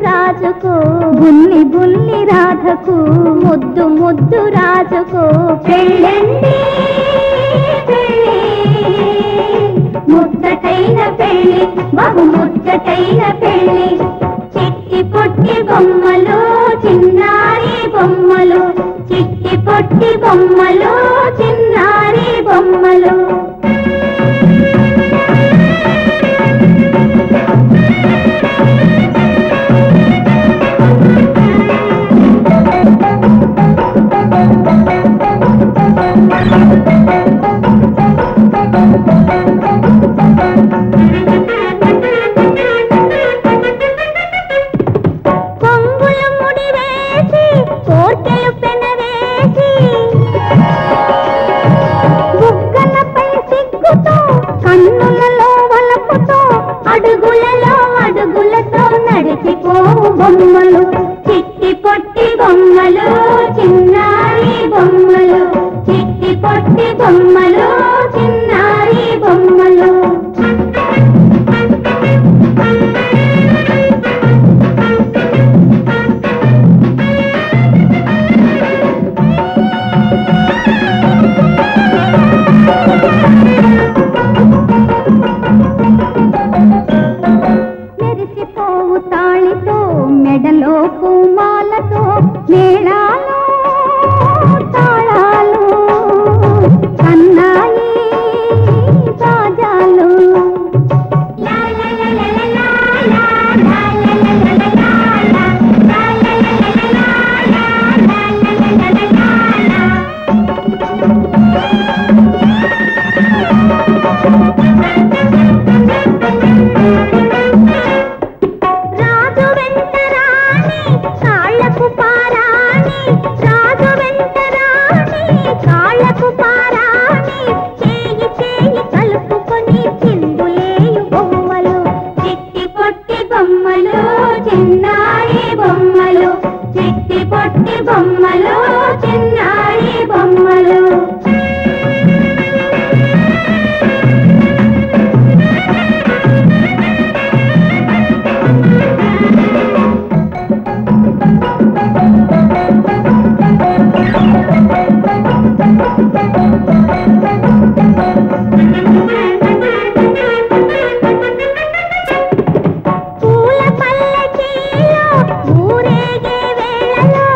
రాజుకు బుల్లి బుల్లి రాధకు ముద్దు ముద్దు రాజుకు పెళ్ళండి పెళ్ళి ముచ్చటైన పెళ్ళి బహు ముచ్చటైన పెళ్ళి చిట్టి పొట్టి బొమ్మలు చిన్నారి బొమ్మలు చిట్టి పొట్టి బొమ్మలు చిన్నారి బొమ్మలు కొంగులు ముడి వేసి కోర్కెలు పెనవేసి బుగ్గలపై సిగ్గుతో కన్నులలో వలపుతో అడుగులలో అడుగులతో నడిచిపోవు బొమ్మలు చిట్టి పొట్టి బొమ్మలు చిన్నారి బొమ్మలు చిట్టి పొట్టి బొమ్మలు చిన్నారి బొమ్మలు మెరిసిపోవు తాళితో మెడలో పూమాలతో మేళాలు తాళాలు కన్నాయి కాజాలు రాజు వెంట రాణి కాళ్ళకు పారాణి రాజు వెంట రాణి కాళ్ళకు పారాణి చేయి చేయి కలుపుకొని చిందులేయు బొమ్మలు చిట్టి పొట్టి బొమ్మలు చిన్నారి బొమ్మలు చిట్టి పొట్టి బొమ్మలు చిన్నారి బొమ్మలు పూల పల్లకీలో ఊరేగే వేళలో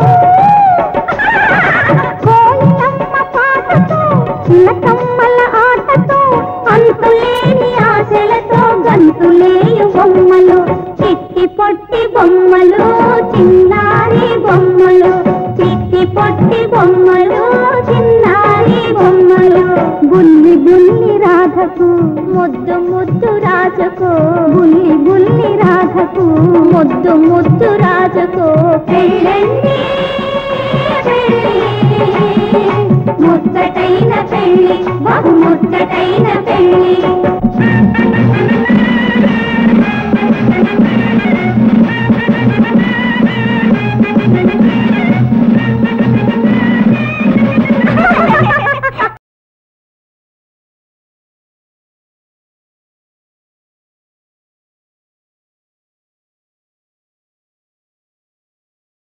కోయిలమ్మ పాటతో చిలకమ్మల ఆటతో అంతులేని ఆశలతో గంతులేయు బొమ్మలు చిట్టి పొట్టి బొమ్మలు చిన్నారి బొమ్మలు చిట్టి పొట్టి బొమ్మలు చిన్నారి బొమ్మలు బుల్లి బుల్లి రాధకు ముద్దు ముద్దు రాజకు బుల్లి బుల్లి రాధకు ముద్దు ముద్దు రాజకు పెళ్ళండి పెళ్ళి ముచ్చటైన పెళ్ళి బహు ముచ్చటైన పెళ్ళి